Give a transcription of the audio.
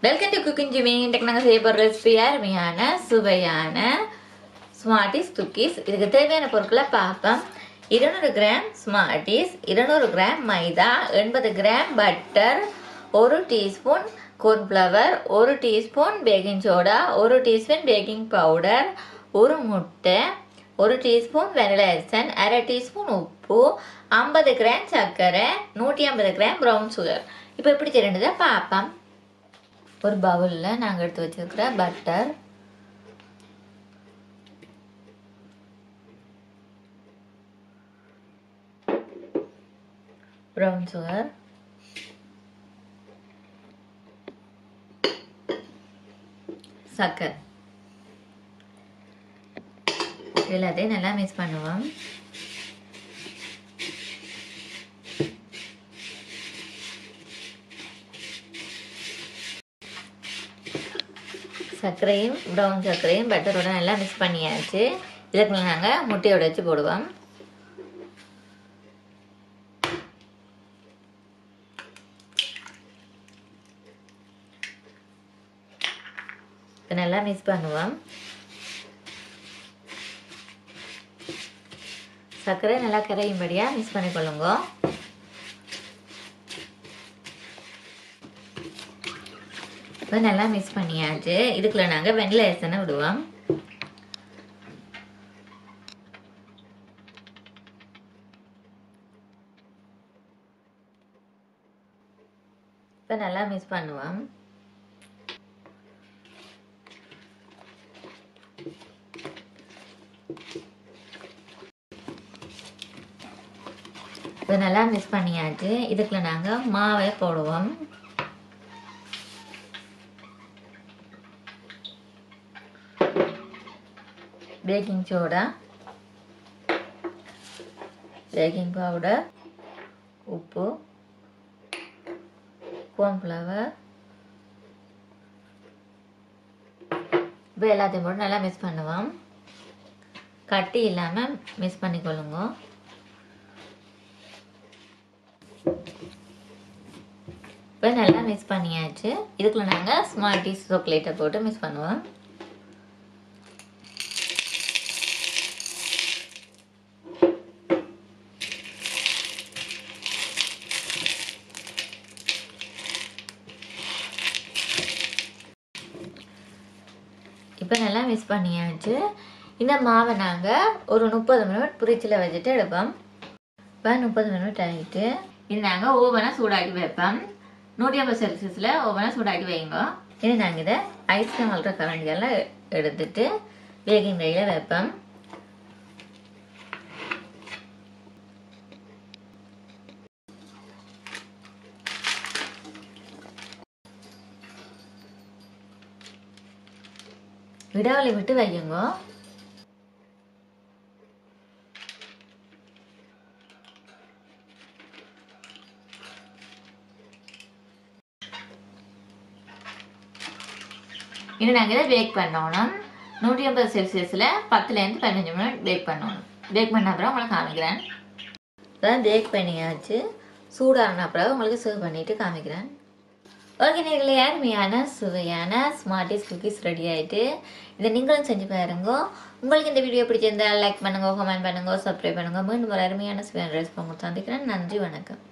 welcome to cooking Jimmy இன்றைக்கு நாங்கள் செய்ய போகிற ரெசிபி அருமையான சுவையான ஸ்மார்ட்டிஸ் குக்கீஸ் இதுக்கு தேவையான பொருட்களை பார்ப்போம் இருநூறு கிராம் ஸ்மார்ட்டிஸ் இருநூறு கிராம் மைதா எண்பது கிராம் பட்டர் ஒரு டீஸ்பூன் cornflour ஒரு டீஸ்பூன் பேக்கிங் சோடா ஒரு டீஸ்பூன் பேக்கிங் பவுடர் ஒரு முட்டை ஒரு டீஸ்பூன் வெனிலா எசன் அரை டீஸ்பூன் உப்பு ஐம்பது கிராம் சர்க்கரை நூற்றி ஐம்பது கிராம் ப்ரௌன் சுகர் இப்போ எப்படி செய்யறதை பார்ப்போம் ஒரு பவுலில் நாங்கள் எடுத்து வச்சிருக்கிற பட்டர் ப்ரௌன் சுகர் சக்கரை எல்லாத்தையும் நல்லா மிக்ஸ் பண்ணுவோம் சர்க்கரையும் ப்ரௌன் சர்க்கரையும் பட்டரோட நல்லா மிக்ஸ் பண்ணியாச்சு இதுக்கு நாங்கள் முட்டையோட வச்சு போடுவோம் இதை நல்லா மிக்ஸ் பண்ணுவோம் சர்க்கரை நல்லா கரையும்படியாக மிக்ஸ் பண்ணிக்கொள்ளுங்க இப்போ நல்லா மிக்ஸ் பண்ணியாச்சு இதுக்குள்ள நாங்கள் வெண்ணிலா எசனை விடுவோம் இப்போ நல்லா மிக்ஸ் பண்ணுவோம் இப்போ நல்லா மிக்ஸ் பண்ணியாச்சு இதுக்குள்ள நாங்கள் மாவை போடுவோம் பேக்கிங் சோடா பேக்கிங் பவுடர் உப்பு கார்ன்ஃப்ளவர் இப்போ எல்லாத்தையும் போட்டு நல்லா மிக்ஸ் பண்ணுவோம் கட்டி இல்லாமல் மிக்ஸ் பண்ணிக்கொள்ளுங்க இப்போ நல்லா மிக்ஸ் பண்ணியாச்சு இதுக்குள்ள நாங்கள் ஸ்மார்ட்டிஸ் சாக்லேட்டை போட்டு மிக்ஸ் பண்ணுவோம் இப்போ நல்லா மிக்ஸ் பண்ணியாச்சு இந்த மாவை நாங்கள் ஒரு முப்பது மினிட் புரிச்சில் வச்சுட்டு எடுப்போம் இப்போ முப்பது மினிட் ஆகிட்டு இது நாங்கள் ஓவனை சூடாக்கி வைப்போம் நூற்றி ஐம்பது செல்சியஸில் ஓவனை சூடாக்கி வைங்க இது நாங்கள் இதை ஐஸ்கிரீம் வளர்கிற கரண்டியெல்லாம் எடுத்துட்டு பேக்கிங் ட்ரையில் வைப்போம் இடைவெளி விட்டு வையுங்க இன்னும் நாங்கள் இதை பேக் பண்ணணும் நூற்றி ஐம்பது செல்சியஸில் பத்துலேருந்து பதினஞ்சு மினிட் பேக் பண்ணணும் பேக் பண்ண அப்புறம் உங்களுக்கு காமிக்கிறேன் அதான் பேக் பண்ணியாச்சு சூடான அப்புறம் உங்களுக்கு சர்வ் பண்ணிட்டு காமிக்கிறேன் ஓகே நேர்களே அருமையான சுவையான ஸ்மார்ட்டிஸ் குக்கீஸ் ரெடி ஆகிட்டு இதை நீங்களும் செஞ்சு பாருங்க உங்களுக்கு இந்த வீடியோ பிடிச்சிருந்தா லைக் பண்ணுங்க கமெண்ட் பண்ணுங்க சப்ஸ்கிரைப் பண்ணுங்க மீண்டும் ஒரு அருமையான சுவையான ரெசிபி உங்களுக்கு சந்திக்கிறேன் நன்றி வணக்கம்